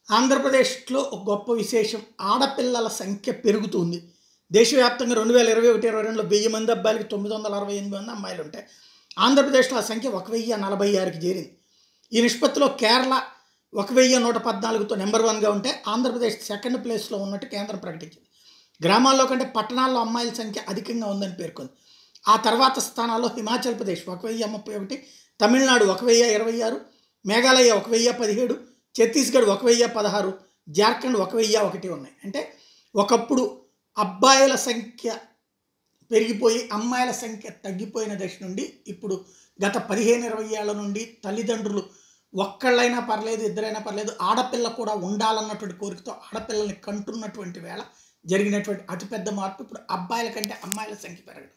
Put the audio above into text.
ఆంధ్రప్రదేశ్లో ఒక గొప్ప విశేషం ఆడపిల్లల సంఖ్య పెరుగుతుంది దేశవ్యాప్తంగా రెండు వేల ఇరవై ఒకటి ఇరవై రెండులో వెయ్యి మంది అబ్బాయిలకి తొమ్మిది వందల అరవై ఎనిమిది మంది అమ్మాయిలు ఉంటాయి ఆంధ్రప్రదేశ్లో ఆ సంఖ్య ఒక వెయ్యి నలభై ఆరుకి చేరింది ఈ నిష్పత్తిలో కేరళ ఒక వెయ్యి నూట పద్నాలుగుతో నెంబర్ వన్గా ఉంటే ఆంధ్రప్రదేశ్ సెకండ్ ప్లేస్లో ఉన్నట్టు కేంద్రం ప్రకటించింది గ్రామాల్లో కంటే పట్టణాల్లో అమ్మాయిల సంఖ్య అధికంగా ఉందని పేర్కొంది ఆ తర్వాత స్థానాల్లో హిమాచల్ ప్రదేశ్ ఒక వెయ్యి ముప్పై ఒకటి తమిళనాడు ఒక వెయ్యి ఇరవై ఆరు మేఘాలయ ఒక వెయ్యి పదిహేడు ఛత్తీస్గఢ్ ఒక వెయ్యి పదహారు జార్ఖండ్ ఒక వెయ్యి ఒకటి ఉన్నాయి అంటే ఒకప్పుడు అబ్బాయిల సంఖ్య పెరిగిపోయి అమ్మాయిల సంఖ్య తగ్గిపోయిన దశ నుండి ఇప్పుడు గత పదిహేను ఇరవై ఏళ్ల నుండి తల్లిదండ్రులు ఒక్కళ్ళైనా పర్లేదు ఇద్దరైనా పర్లేదు ఆడపిల్ల కూడా ఉండాలన్నటువంటి కోరికతో ఆడపిల్లల్ని కంటున్నటువంటి వేళ జరిగినటువంటి అతిపెద్ద మార్పు ఇప్పుడు అబ్బాయిల కంటే అమ్మాయిల సంఖ్య పెరగడం